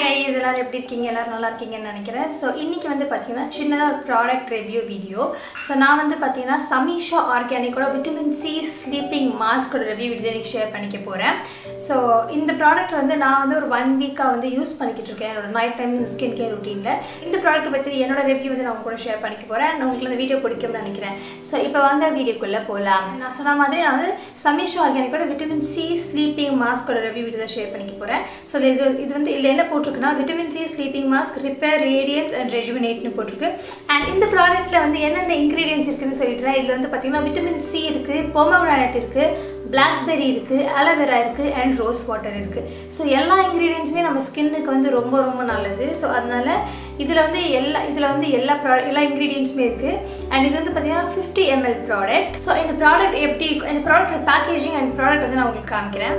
guys எல்லாரும் எப்படி இருக்கீங்க எல்லாரும் நல்லா இருக்கீங்கன்னு நினைக்கிறேன் ஸோ இன்னைக்கு வந்து பார்த்தீங்கன்னா சின்னதாக ஒரு ப்ராடக்ட் ரிவ்யூ வீடியோ ஸோ நான் வந்து பார்த்தீங்கன்னா சமீஷா ஆர்கானிக்கோட விட்டமின் சி ஸ்லீப்பிங் மாஸ்கோட ரிவ்யூ வீடியோ எனக்கு ஷேர் பண்ணிக்க போகிறேன் ஸோ இந்த ப்ராடக்ட் வந்து நான் வந்து ஒரு ஒன் வீக்காக வந்து யூஸ் பண்ணிக்கிட்டு இருக்கேன் என்னோட நைட் டைம் ஸ்கின் கேர் ருட்டீனில் இந்த ப்ராடக்ட் பற்றி என்னோட ரிவ்யூ வந்து நான் உங்க கூட ஷேர் பண்ணிக்க போகிறேன் உங்களுக்கு இந்த வீடியோ பிடிக்கும்னு நினைக்கிறேன் ஸோ இப்போ வாங்க வீடியோக்குள்ளே போகலாம் நான் சொன்ன மாதிரி நான் வந்து சமீஷா ஆர்கானிக்கோட விட்டமின் சி ஸ்லீப்பிங் மாஸ்கோட ரிவ்யூ வீடியோ தான் ஷேர் பண்ணிக்க போகிறேன் ஸோ இது இது வந்து இதில் என்ன போட்டிருக்குன்னா vitamin C sleeping mask repair radiance and ரெஜுமினேட்னு போட்டிருக்கு அண்ட் இந்த ப்ராடக்ட்டில் வந்து என்னென்ன இன்க்ரீடியன்ஸ் இருக்குன்னு சொல்லிட்டு இதில் வந்து பார்த்தீங்கன்னா விட்டமின் சி இருக்குது பொமோகிரானட் இருக்குது பிளாக்பெர்ரி இருக்குது அலோவேரா இருக்குது அண்ட் ரோஸ் வாட்டர் இருக்குது ஸோ எல்லா இன்க்ரீடியன்ஸுமே நம்ம ஸ்கின்னுக்கு வந்து ரொம்ப ரொம்ப நல்லது ஸோ அதனால் இதில் வந்து எல்லா இதில் வந்து எல்லா ப்ரா எல்லா இன்க்ரீடியன்ஸுமே இருக்குது அண்ட் இது வந்து பார்த்தீங்கன்னா ஃபிஃப்டி எம்எல் ப்ராடக்ட் ஸோ இந்த ப்ராடக்ட் எப்படி இந்த ப்ராடக்ட் பேக்கேஜிங் அண்ட் ப்ராடக்ட் வந்து நான் உங்களுக்கு காமிக்கிறேன்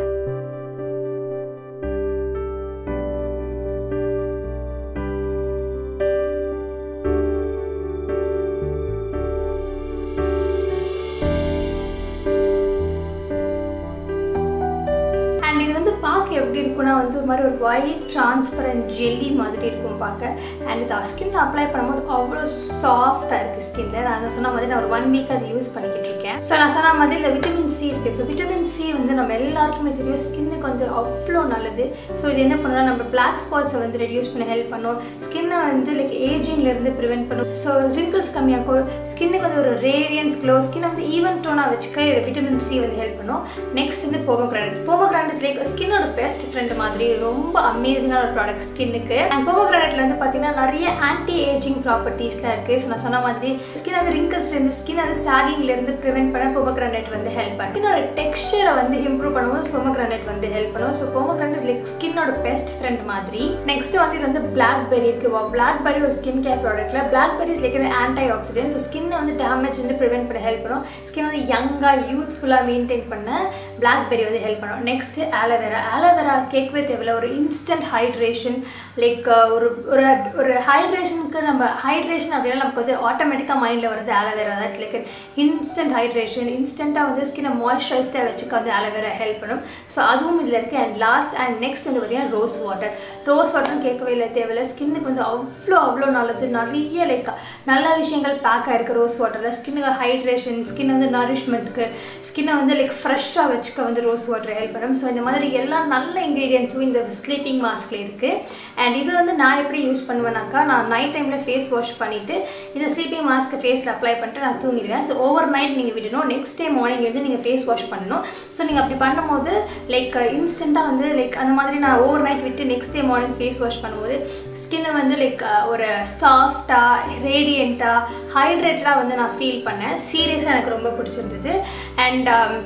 அண்ட் இது வந்து பார்க்க எப்படி இருக்கும்னா வந்து ஒரு மாதிரி ஒரு ஒயிட் டிரான்ஸ்பரண்ட் ஜெல்லி மாதிரி இருக்கும் பார்க்க அண்ட் இது ஸ்கின்ல அப்ளை பண்ணும்போது அவ்வளோ சாஃப்டாக இருக்குது ஸ்கின்ல நான் அதை சொன்ன மாதிரி நான் ஒரு ஒன் வீக் அதை யூஸ் பண்ணிக்கிட்டு இருக்கேன் ஸோ நான் சொன்ன மாதிரி இந்த விட்டமின் சி இருக்குது ஸோ விட்டமின் சி வந்து நம்ம எல்லாருக்குமே தெரியும் ஸ்கின்னுக்கு வந்து அவ்வளோ நல்லது ஸோ இது என்ன பண்ணலாம் நம்ம பிளாக் ஸ்பாட்ஸை வந்து ரெடியூஸ் பண்ண ஹெல்ப் பண்ணும் ஸ்கின்னை வந்து லைக் ஏஜிங்லேருந்து ப்ரிவென்ட் பண்ணும் ஸோ ரிங்கிள்ஸ் கம்மியாக்கும் ஸ்கின்னுக்கு வந்து ஒரு ரேடியன்ஸ் க்ளோ ஸ்கின் வந்து ஈவன் டோனாக வச்சுக்க விட்டமின் சி வந்து ஹெல்ப் பண்ணும் நெக்ஸ்ட் வந்து போமோகிரானட் போமோகிரானட் லைக் ஸ்கின்னோட பெஸ்ட் ஃப்ரெண்ட் மாதிரி ரொம்ப அமேசிங்கான ஒரு ப்ராடக்ட் ஸ்கின்னுக்கு அண்ட் போமோகிரானட்ல வந்து பார்த்தீங்கன்னா நிறைய ஆன்டி ஏஜிங் ப்ராப்பர்ட்டிஸ்லாம் இருக்குது ஸோ நான் சொன்ன மாதிரி ஸ்கின் வந்து ரிங்கிள்ஸ்லேருந்து ஸ்கின் வந்து சாகிங்லேருந்து ப்ரிவென்ட் பண்ண போமோகிரானட் வந்து ஹெல்ப் பண்ணும் ஸ்கின்னோட டெக்ஸ்டரை வந்து இம்ப்ரூவ் பண்ணும்போது போமோகிரானட் வந்து ஹெல்ப் பண்ணும் ஸோ போமோகிரானட் லைக் ஸ்கின்னோட பெஸ்ட் ஃப்ரெண்ட் மாதிரி நெக்ஸ்ட் வந்து இது வந்து பிளாக்பெரி இருக்குது பிளாக்பெரி ஒரு ஸ்கின் கேர் ப்ராடக்ட்ல blackberries like antioxidant so ஸ்கின்னை வந்து டேமேஜ் வந்து ப்ரிவென்ட் பண்ண ஹெல்ப் பண்ணும் ஸ்கின் வந்து யங்காக யூத்ஃபுல்லாக மெயின்டைன் பண்ண பிளாக்பெரி வந்து ஹெல்ப் பண்ணும் next aloe vera aloe vera cake with எவ்வளோ ஒரு இன்ஸ்டன்ட் ஹைட்ரேஷன் லைக் ஒரு ஒரு ஒரு ஹைட்ரேஷனுக்கு நம்ம ஹைட்ரேஷன் அப்படின்னா நமக்கு வந்து ஆட்டோமேட்டிக்காக மைண்டில் வருது ஆலோவேரா தான் லைக் இன்ஸ்டன்ட் ஹைட்ரேஷன் இன்ஸ்டண்ட்டாக வந்து ஸ்கின்னை மாய்ஸ்சரைஸ்டாக வச்சுக்க வந்து ஆலோவேரா ஹெல்ப் பண்ணும் ஸோ அதுவும் இதில் இருக்குது அண்ட் லாஸ்ட் அண்ட் நெக்ஸ்ட் வந்து பார்த்தீங்கன்னா ரோஸ் வாட்டர் ரோஸ் வாட்டரும் கேட்கவே இல்லை தேவையில்லை ஸ்கின்னுக்கு வந்து அவ்வளோ அவ்வளோ நல்லது நிறைய லைக் நல்ல விஷயங்கள் பேக் ஆயிருக்கு ரோஸ் வாட்டரில் ஸ்கின்னுக்கு ஹைட்ரேஷன் ஸ்கின் வந்து நரிஷ்மெண்ட்டுக்கு ஸ்கின்னை வந்து லைக் ஃப்ரெஷ்ஷாக வச்சுக்க வந்து ரோஸ் வாட்டர் ஹெல்ப் பண்ணும் ஸோ இந்த மாதிரி எல்லா நல்ல இன்க்ரீடியன்ஸும் இந்த ஸ்லீப்பிங் மாஸ்கில் இருக்குது அண்ட் இது வந்து நான் எப்படி யூஸ் பண்ணுவேனாக்கா நான் நைட் டைமில் ஃபேஸ் வாஷ் பண்ணிவிட்டு இந்த ஸ்லீப்பிங் மாஸ்க்கை ஃபேஸில் அப்ளை பண்ணிட்டு நான் தூங்கிடுவேன் ஸோ ஓவர் நைட் நீங்கள் விடணும் நெக்ஸ்ட் டே மார்னிங் வந்து நீங்கள் ஃபேஸ் வாஷ் பண்ணணும் ஸோ நீங்கள் அப்படி பண்ணும்போது லைக் இன்ஸ்டண்ட்டாக வந்து லைக் அந்த மாதிரி நான் ஓவர் நைட் விட்டு next day morning face wash பண்ணும்போது ஸ்கின்னை வந்து லைக் ஒரு சாஃப்டாக ரேடியண்ட்டாக ஹைட்ரேட்டடாக வந்து நான் ஃபீல் பண்ணேன் சீரியஸாக எனக்கு ரொம்ப பிடிச்சிருந்தது அண்ட்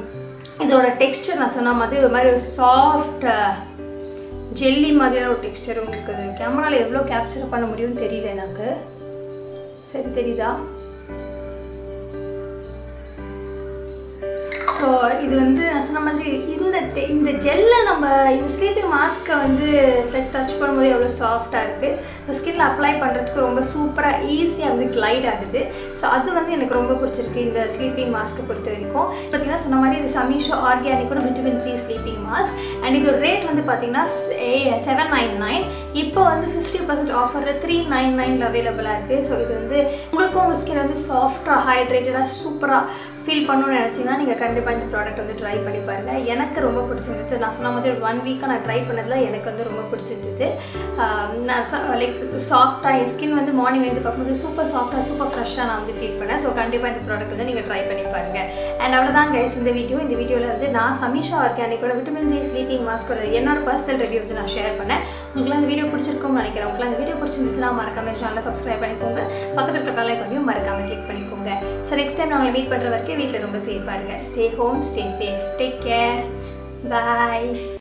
இதோட டெக்ஸ்டர் நான் சொன்ன மாதிரி ஒரு மாதிரி ஒரு சாஃப்ட் ஜெல்லி மாதிரியான ஒரு டெக்ஸ்டர் உங்களுக்கு அது கேமராவில் எவ்வளோ கேப்சர் பண்ண முடியும்னு தெரியல எனக்கு சரி தெரியுதா ஸோ இது வந்து நான் சொன்ன மாதிரி இந்த இந்த ஜெல்லை நம்ம இந்த ஸ்லீப்பிங் மாஸ்க்கை வந்து டச் பண்ணும்போது எவ்வளோ சாஃப்டாக இருக்குது ஸ்கின்ல அப்ளை பண்ணுறதுக்கு ரொம்ப சூப்பராக ஈஸியாக வந்து கிளைட் ஆகுது ஸோ அது வந்து எனக்கு ரொம்ப பிடிச்சிருக்கு இந்த ஸ்லீப்பிங் மாஸ்க்கை பொறுத்த வரைக்கும் பார்த்தீங்கன்னா சொன்ன மாதிரி இது சமீஷோ ஆர்கானிக்கோட vitamin C sleeping mask and இதோட ரேட் வந்து பார்த்தீங்கன்னா செவன் நைன் நைன் இப்போ வந்து ஃபிஃப்டி பர்சன்ட் ஆஃபரில் த்ரீ நைன் நைனில் அவைலபிளாக இருக்குது ஸோ இது வந்து உங்களுக்கும் உங்கள் ஸ்கின் வந்து சாஃப்டாக ஹைட்ரேட்டடாக சூப்பராக ஃபீல் பண்ணணும்னு நினச்சிங்கன்னா நீங்கள் கண்டிப்பாக இந்த ப்ராடக்ட் வந்து ட்ரை பண்ணி பாருங்கள் எனக்கு ரொம்ப பிடிச்சிருந்துச்சு நான் சொன்ன மாதிரி ஒன் வீக்காக நான் ட்ரை பண்ணதில் எனக்கு வந்து ரொம்ப பிடிச்சிருந்தது நான் லைக் சாஃப்டாக என் ஸ்கின் வந்து மார்னிங் வந்து பார்க்கும்போது சூப்பர் சாஃப்டாக சூப்பர் ஃப்ரெஷ்ஷாக நான் வந்து ஃபீல் பண்ணேன் ஸோ கண்டிப்பாக இந்த ப்ராடக்ட் வந்து நீங்கள் ட்ரை பண்ணி பாருங்கள் அண்ட் அவ்வளோதான் கைஸ் இந்த வீடியோ இந்த வீடியோவில் வந்து நான் சமீஷா ஆர்கானிக்கோட விட்டமின் சி ஸ்லீப்பிங் மாஸ்கோட என்னோட பர்சனல் ரிவ்யூ வந்து நான் ஷேர் பண்ணேன் உங்களுக்கு அந்த வீடியோ பிடிச்சிருக்கும்னு நினைக்கிறேன் உங்களுக்கு அந்த வீடியோ பிடிச்சிருந்துச்சுன்னா மறக்காம சேனலை சப்ஸ்கிரைப் பண்ணிக்கோங்க பக்கத்தில் இருக்க பெல் ஐக்கானையும் மறக்காம கிளிக் பண்ணிக்கோங்க ஸோ நெக்ஸ்ட் டைம் நான் உங்களை மீட் பண்ணுற வரைக்கும் வீட்டில் ரொம்ப சேஃபாக இருங்க stay home stay safe take care பாய்